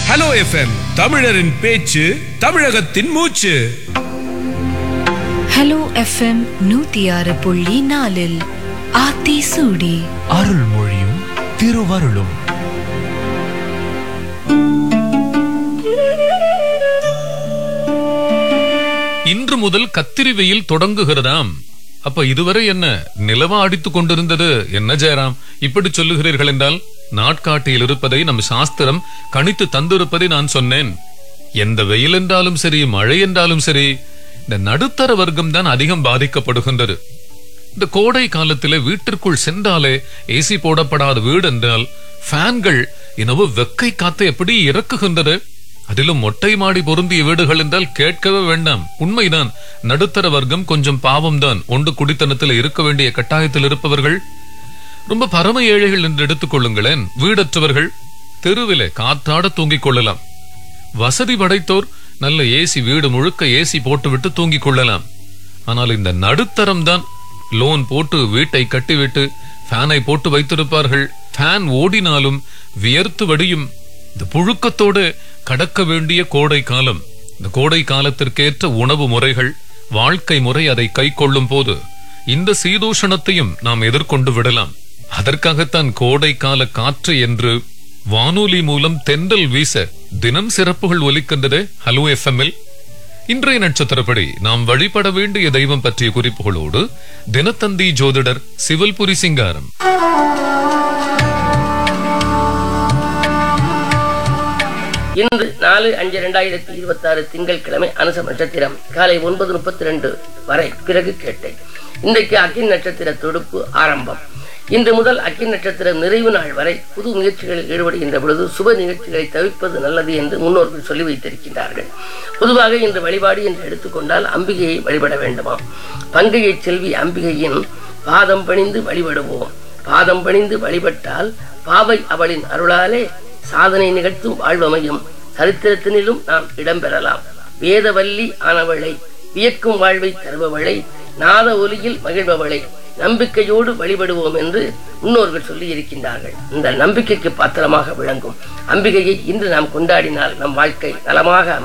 hello FM தமிழரின் பேச்சு தமிழகத்தின் மூச்சு ஹலோ எஃப்எம் நூத்தி ஆறு புள்ளி நாலில் ஆத்தி சூடி அருள்மொழியும் திருவருளும் இன்று முதல் கத்திரி வெயில் தொடங்குகிறதாம் அப்ப இதுவரை என்ன நிலவா அடித்துக் கொண்டிருந்தது என்ன ஜெயராம் இப்படி சொல்லுகிறீர்கள் என்றால் நாட்காட்டியில் இருப்பதை நம் சாஸ்திரம் கணித்து தந்திருப்பதை நான் சொன்னேன் எந்த வெயில் என்றாலும் சரி மழை என்றாலும் சரி இந்த நடுத்தர வர்க்கம் தான் அதிகம் பாதிக்கப்படுகின்றது இந்த கோடை காலத்திலே வீட்டிற்குள் சென்றாலே ஏசி போடப்படாத வீடு என்றால் ஃபேன்கள் என்னவோ வெக்கை காத்து எப்படி இறக்குகின்றது அதிலும் மொட்டை மாடி பொருந்திய வீடுகள் என்றால் கேட்கவே வேண்டாம் உண்மைதான் நடுத்தர வர்க்கம் கொஞ்சம் பாவம்தான் ஒன்று குடித்தனத்தில் இருக்க வேண்டிய கட்டாயத்தில் இருப்பவர்கள் ரொம்ப பரம ஏழைகள் என்று எடுத்துக் கொள்ளுங்களேன் வீடற்றவர்கள் தெருவிலே காத்தாட தூங்கிக் கொள்ளலாம் வசதி படைத்தோர் நல்ல ஏசி வீடு முழுக்க ஏசி போட்டுவிட்டு தூங்கிக் கொள்ளலாம் ஆனால் இந்த நடுத்தரம் தான் லோன் போட்டு வீட்டை கட்டிவிட்டு ஃபேனை போட்டு வைத்திருப்பார்கள் ஃபேன் ஓடினாலும் வியர்த்து வடியும் இந்த புழுக்கத்தோடு கடக்க வேண்டிய கோடை காலம் இந்த கோடை காலத்திற்கேற்ற உணவு முறைகள் வாழ்க்கை முறை அதை கை கொள்ளும் போது இந்த சீதோஷணத்தையும் நாம் எதிர்கொண்டு விடலாம் அதற்காகத்தான் கோடை கால காற்று என்று வானொலி மூலம் தென்றல் வீச தினம் சிறப்புகள் ஒலிக்கின்றது ஹலோ எஃப்எம்எல் இன்றைய நட்சத்திரப்படி நாம் வழிபட வேண்டிய தெய்வம் பற்றிய குறிப்புகளோடு தினத்தந்தி ஜோதிடர் சிவல்புரி சிங்காரம் இன்று நாலு அஞ்சு ரெண்டாயிரத்தி இருபத்தி ஆறு திங்கட்கிழமை அனுச நட்சத்திரம் காலை ஒன்பது முப்பத்தி ரெண்டு வரை பிறகு கேட்டேன் இன்றைக்கு அக்கின் நட்சத்திர தொடுப்பு ஆரம்பம் இன்று முதல் அக்கின் நட்சத்திரம் நிறைவு நாள் வரை புது முயற்சிகளில் ஈடுபடுகின்ற பொழுது சுப நிகழ்ச்சிகளை தவிர்ப்பது நல்லது என்று முன்னோர்கள் சொல்லி வைத்திருக்கின்றார்கள் பொதுவாக இன்று வழிபாடு என்று எடுத்துக்கொண்டால் அம்பிகையை வழிபட வேண்டுமாம் பங்கையை செல்வி அம்பிகையின் பாதம் பணிந்து வழிபடுவோம் பாதம் பணிந்து வழிபட்டால் பாவை அவளின் அருளாலே சாதனை நிகழ்த்தும் வாழ்வமையும் சரித்திரத்தினிலும் நாம் இடம்பெறலாம் வேதவல்லி ஆனவளை வியக்கும் வாழ்வை தருபவளை நாத ஒலியில் மகிழ்பவளை நம்பிக்கையோடு வழிபடுவோம் என்று முன்னோர்கள் சொல்லி இருக்கின்றார்கள் இந்த நம்பிக்கைக்கு பாத்திரமாக விளங்கும் அம்பிகையை இன்று நாம் கொண்டாடினால் நம் வாழ்க்கை நலமாக